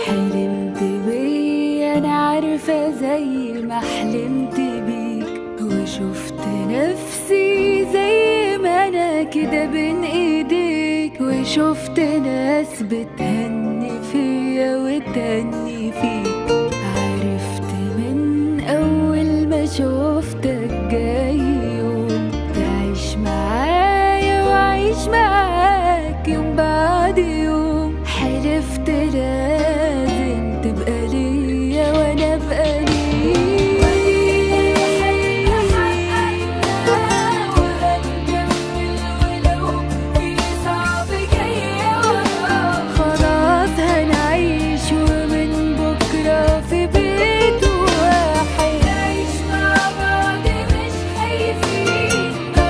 حلمت بيا انا عارفة زي ما حلمت بيك وشفت نفسي زي ما انا كده بين ايديك وشفت ناس بتهني فيا وتهني فيك عرفت من اول ما شفتك جاي يوم تعيش معايا وعيش معاك يوم بعد يوم حلفت لازم تبقى ليا وانا ابقى ليك خلاص هنعيش ومن بكرة في بيت واحد نعيش مع بعض مش خايفين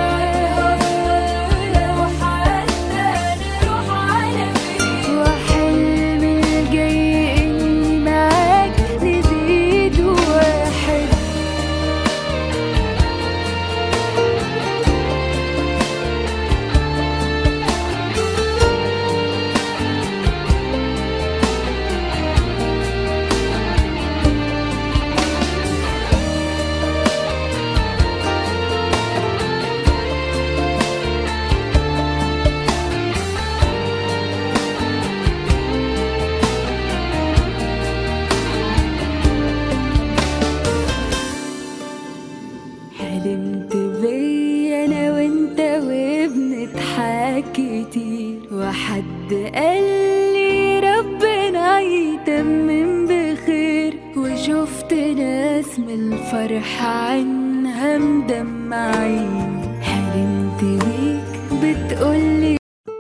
لو حتى نروح على فين وحلمي الجاي اني معاك نزيد واحد حلمت بيا انا وانت وبنضحك كتير وحد قال لي ربنا يتمم بخير وشفت ناس من الفرح عنها مدمعين حلمت بيك بتقولي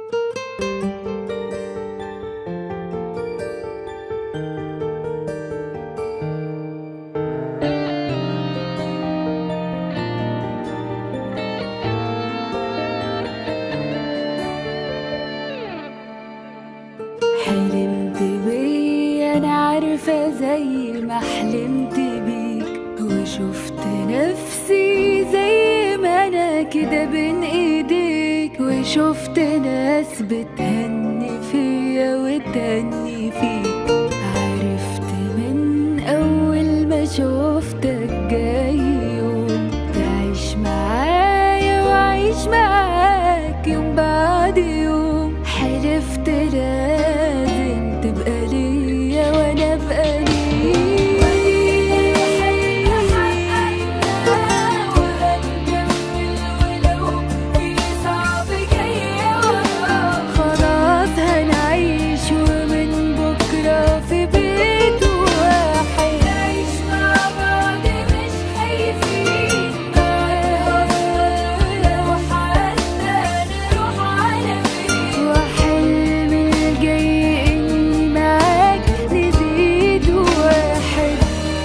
حلمت بيا انا عارفة زي ما حلمت بيك وشفت نفسي زي ما انا كده بين ايديك وشفت ناس بتهني فيا وتهني فيك عرفت من اول ما شفتك جاي يوم تعيش معايا وعيش معاك يوم بعد يوم حلفت لازم تبقى ليا وانا ابقى خلاص هنعيش ومن بكرة في بيت واحد نعيش مع بعض مش خايفين لو حتى نروح على فين وحلمي الجاي اني معاك نزيد واحد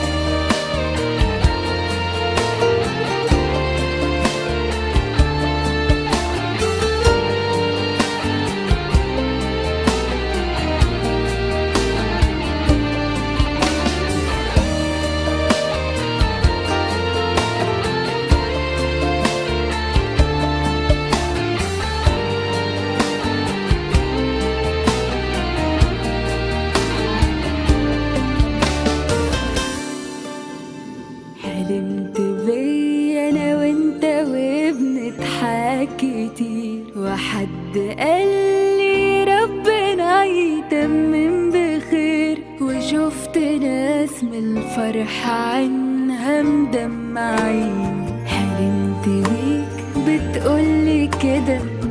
حلمت بيا انا وانت وبنضحك كتير وحد قال لي ربنا يتمم بخير وشفت ناس من الفرح عنها مدمعين حلمت بيك بتقولي كده